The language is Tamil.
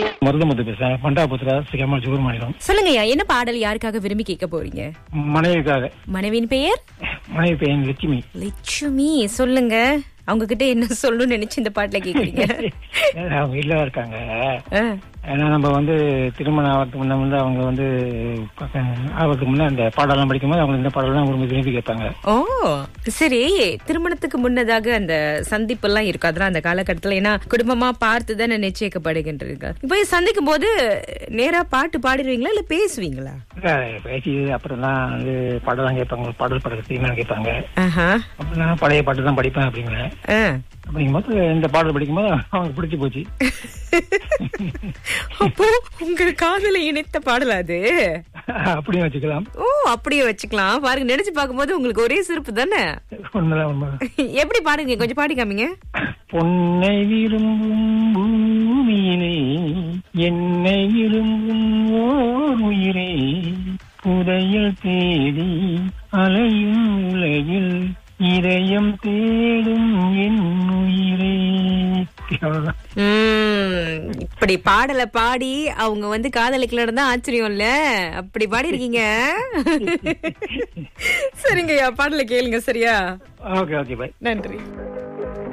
மருதமுத்து பேசுறேன் பண்டாபுத்திரா சிகமல் ஜூர் மாநிலம் சொல்லுங்கய்யா என்ன பாடல் யாருக்காக விரும்பி கேட்க போறீங்க மனைவிக்காக மனைவியின் பெயர் மனைவி பெயர் லட்சுமி லட்சுமி சொல்லுங்க அவங்க கிட்ட என்ன சொல்லணும்னு நினைச்சு இந்த பாட்டுல கேக்குறீங்க அவங்க இல்ல இருக்காங்க ஆ. ஏன்னா நம்ம வந்து திருமணம் ஆகிறதுக்கு முன்ன வந்து அவங்க வந்து ஆகிறதுக்கு முன்ன அந்த பாடலாம் படிக்கும்போது அவங்க இந்த பாடலாம் விரும்பி விரும்பி கேட்பாங்க ஓ சரி திருமணத்துக்கு முன்னதாக அந்த சந்திப்பு எல்லாம் இருக்கும் அதெல்லாம் அந்த காலகட்டத்துல ஏன்னா குடும்பமா பார்த்து தானே நிச்சயிக்கப்படுகின்றீங்க இப்ப சந்திக்கும் போது நேரா பாட்டு பாடிடுவீங்களா இல்ல பேசுவீங்களா இல்ல, பேசி அப்புறம் தான் வந்து பாடலாம் கேட்பாங்க பாடல் பாடல் தெரியுமா கேட்பாங்க ஆஹா அப்புறம் நான் பழைய பாட்டு தான் படிப்பேன் அப்படிங்கிறேன் ஆ. அப்படிங்கும்போது இந்த பாடல் படிக்கும்போது அவங்க பிடிச்சி போச்சு அப்போ உங்க காதல இணைத்த பாடல் அது அப்படியும் வச்சுக்கலாம் ஓ அப்படியே வச்சுக்கலாம் பாருங்க நினைச்சு பார்க்கும்போது உங்களுக்கு ஒரே சிறப்பு தானே உண்மைதான் உண்மை எப்படி பாடுங்க கொஞ்சம் பாடி காமிங்க பொன்னை விரும்பும் பூமியிலே என்னை விரும்பும் ஓர் உயிரே புதையல் தேடி அலையும் உலகில் இதயம் தேடும் என் உயிரே அவ்வளவுதான். உம், இப்படி பாடலை பாடி அவங்க வந்து காதலிக்கலன்னு தான் ஆச்சரியம் இல்ல அப்படி பாடி இருக்கீங்க சரிங்கய்யா பாடலை கேளுங்க சரியா ஓகே ஓகே பாய் நன்றி